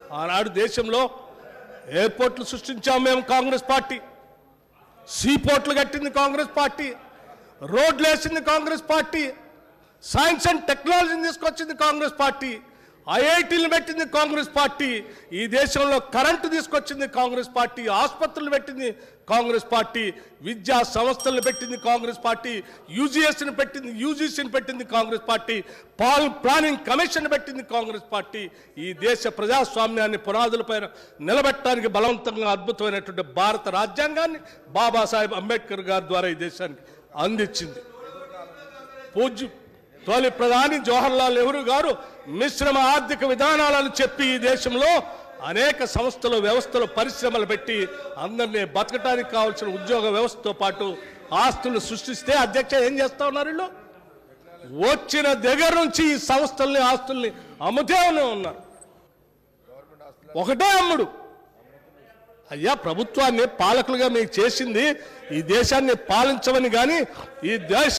ఆనాడు దేశంలో ఎయిర్పోర్ట్లు సృష్టించాం మేము కాంగ్రెస్ పార్టీ సీపోర్ట్లు కట్టింది కాంగ్రెస్ పార్టీ రోడ్లు వేసింది కాంగ్రెస్ పార్టీ సైన్స్ అండ్ టెక్నాలజీని తీసుకొచ్చింది కాంగ్రెస్ పార్టీ ఐఐటీలు పెట్టింది కాంగ్రెస్ పార్టీ ఈ దేశంలో కరెంటు తీసుకొచ్చింది కాంగ్రెస్ పార్టీ ఆసుపత్రులు పెట్టింది కాంగ్రెస్ పార్టీ విద్యా సంస్థలను పెట్టింది కాంగ్రెస్ పార్టీ యూజీఎస్ని పెట్టింది యూజీసీని పెట్టింది కాంగ్రెస్ పార్టీ పాల్ ప్లానింగ్ కమిషన్ పెట్టింది కాంగ్రెస్ పార్టీ ఈ దేశ ప్రజాస్వామ్యాన్ని పునాదులపైన నిలబెట్టడానికి బలవంతంగా అద్భుతమైనటువంటి భారత రాజ్యాంగాన్ని బాబాసాహెబ్ అంబేద్కర్ గారి ద్వారా ఈ దేశానికి అందించింది పూజ్య తొలి ప్రధాని జవహర్లాల్ నెహ్రూ గారు మిశ్రమ ఆర్థిక విధానాలను చెప్పి ఈ దేశంలో అనేక సంస్థలు వ్యవస్థలు పరిశ్రమలు పెట్టి అందరినీ బతకడానికి కావాల్సిన ఉద్యోగ వ్యవస్థతో పాటు ఆస్తులు సృష్టిస్తే అధ్యక్ష ఏం చేస్తా ఉన్నారు వీళ్ళు వచ్చిన దగ్గర నుంచి ఈ సంస్థల్ని ఆస్తుల్ని అమ్ముతేనే ఉన్నారు ఒకటే అమ్ముడు అయ్యా ప్రభుత్వాన్ని పాలకులుగా మీకు చేసింది ఈ దేశాన్ని పాలించమని కానీ ఈ దేశ